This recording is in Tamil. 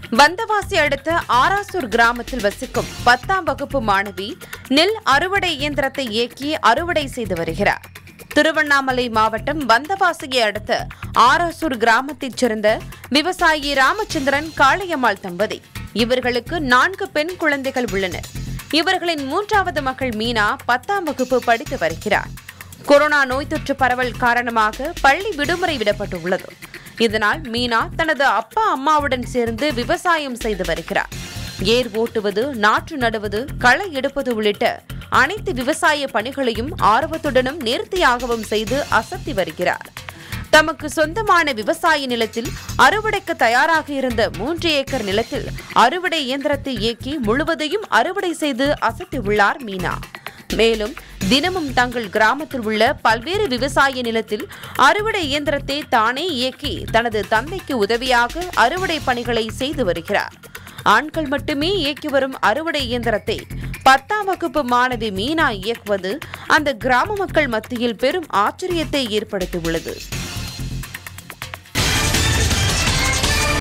வந்தவாசி அடுத்த ஆராசூர் கிராமத்தில் வசிக்கும் பத்தாம் வகுப்பு மாணவி நெல் அறுவடை இயந்திரத்தை இயக்கி அறுவடை செய்து வருகிறார் திருவண்ணாமலை மாவட்டம் வந்தவாசியை அடுத்த ஆராசூர் கிராமத்தைச் சேர்ந்த விவசாயி ராமச்சந்திரன் காளையம்மாள் தம்பதி இவர்களுக்கு நான்கு பெண் குழந்தைகள் உள்ளனர் இவர்களின் மூன்றாவது மகள் மீனா பத்தாம் வகுப்பு படித்து வருகிறார் கொரோனா நோய் தொற்று பரவல் காரணமாக பள்ளி விடுமுறை விடப்பட்டுள்ளது இதனால் மீனா தனது அப்பா அம்மாவுடன் சேர்ந்து விவசாயம் செய்து வருகிறார் ஏர் ஓட்டுவது நாற்று நடுவது களை எடுப்பது உள்ளிட்ட அனைத்து விவசாய பணிகளையும் ஆர்வத்துடனும் நேர்த்தியாகவும் செய்து அசத்தி வருகிறார் தமக்கு சொந்தமான விவசாய நிலத்தில் அறுவடைக்கு தயாராக இருந்த மூன்று ஏக்கர் நிலத்தில் அறுவடை இயந்திரத்தை இயக்கி முழுவதையும் அறுவடை செய்து அசத்தியுள்ளார் மீனா மேலும் தினமும் தங்கள் கிராமத்தில் உள்ள பல்வேறு விவசாய நிலத்தில் அறுவடை இயந்திரத்தை தானே இயக்கி தனது தந்தைக்கு உதவியாக அறுவடை பணிகளை செய்து வருகிறார் ஆண்கள் மட்டுமே இயக்கி வரும் அறுவடை இயந்திரத்தை பத்தாம் வகுப்பு மாணவி மீனா இயக்குவது அந்த கிராம மக்கள் மத்தியில் பெரும் ஆச்சரியத்தை ஏற்படுத்தியுள்ளது